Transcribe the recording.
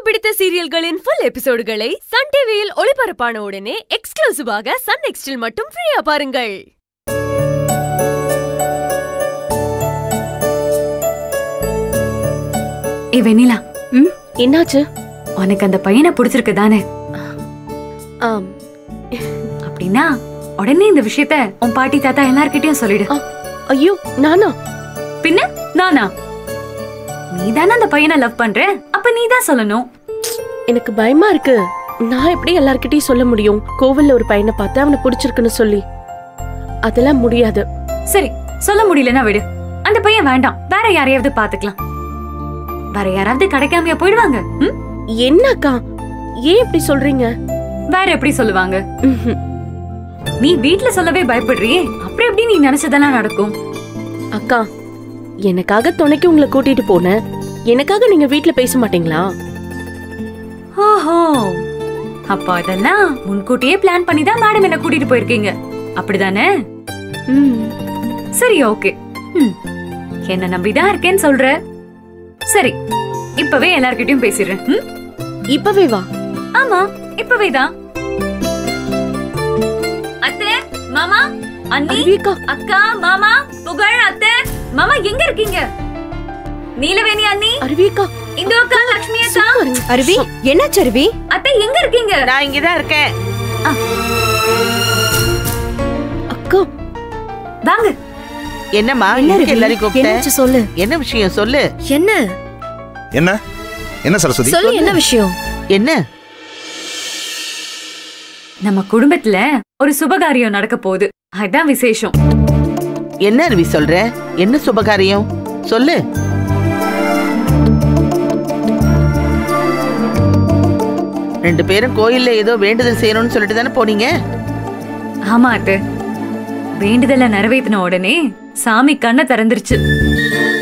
பிடித்த சீரியல்களின் full எபிசோடுகளை Sun டிவியில் ஒளிபரப்பான உடனே எக்ஸ்க்ளூசிவாக சன் நெக்ஸ்டில் மட்டும் ஃப்ரீயா பாருங்கள் ஏ வெண்ணிலா ம் என்னாச்சு உனக்கு அந்த பையனை பிடிச்சிருக்கு தானே ஆம் அப்படின்னா உடனே இந்த விஷயத்த உன் பாட்டி தாத்தா எல்லார்கிட்டயும் சொல்லிடு ஆ, ஐயோ நானா பின்ன நானா நீ தானே அந்த பையனை லவ் பண்ற அப்ப நீ தான் சொல்லணும் எனக்கு பயமா இருக்கு நான் எப்படி எல்லார்கிட்டயும் சொல்ல முடியும் கோவில்ல ஒரு பையனை பார்த்து அவனை பிடிச்சிருக்குன்னு சொல்லி அதெல்லாம் முடியாது சரி சொல்ல முடியலன்னா விடு அந்த பையன் வேண்டாம் வேற யாரையாவது பாத்துக்கலாம் வேற யாராவது கிடைக்காமையா போயிடுவாங்க ம்? என்னக்கா ஏன் இப்படி சொல்றீங்க வேற எப்படி சொல்லுவாங்க ம்ஹும். நீ வீட்ல சொல்லவே பயப்படுறியே அப்புறம் எப்படி நீ நினைச்சதெல்லாம் நடக்கும் அக்கா எனக்காக துணைக்கு உங்களை கூட்டிட்டு போனேன் எனக்காக நீங்க வீட்ல பேச மாட்டீங்களா ஓஹோ அப்போ அதெல்லாம் முன்கூட்டியே பிளான் பண்ணி தான் மேடம் என்ன கூட்டிட்டு போயிருக்கீங்க அப்படிதானே ம் சரி ஓகே ம். என்ன நம்பிதான் இருக்கேன்னு சொல்ற சரி இப்பவே எல்லார்கிட்டயும் பேசிடுறேன் ம்? இப்பவே வா ஆமா இப்பவே தான் அத்தை மாமா அண்ணி அருவிக்கா அக்கா மாமா புகழ் அத்தை மாமா எங்க இருக்கீங்க நீலவேணி அண்ணி அருவிக்கா இந்த அக்கா லட்சுமி அக்கா பாருங்க அருவி என்னாச்சு அருவி அத்தை எங்க இருக்கீங்க நான் இங்கதான் இருக்கேன் அக்கா வாங்க என்னம்மா என்ன எதுக்கு அருவி எல்லாரையும் கூப்பிட்ட என்னாச்சு சொல்லு என்ன விஷயம் சொல்லு என்ன என்ன என்ன சரஸ்வதி சொல்லு என்ன விஷயம் என்ன நம்ம குடும்பத்துல ஒரு சுபகாரியம் நடக்க போகுது அதான் விசேஷம் என்ன அருவி சொல்ற என்ன சுபகாரியம் சொல்லு ரெண்டு பேரும் கோயில்ல ஏதோ வேண்டுதல் செய்யணும்னு சொல்லிட்டு தானே போனீங்க ஆமா அத்தை வேண்டுதலை நிறைவேத்தின உடனே சாமி கண்ணை திறந்துருச்சு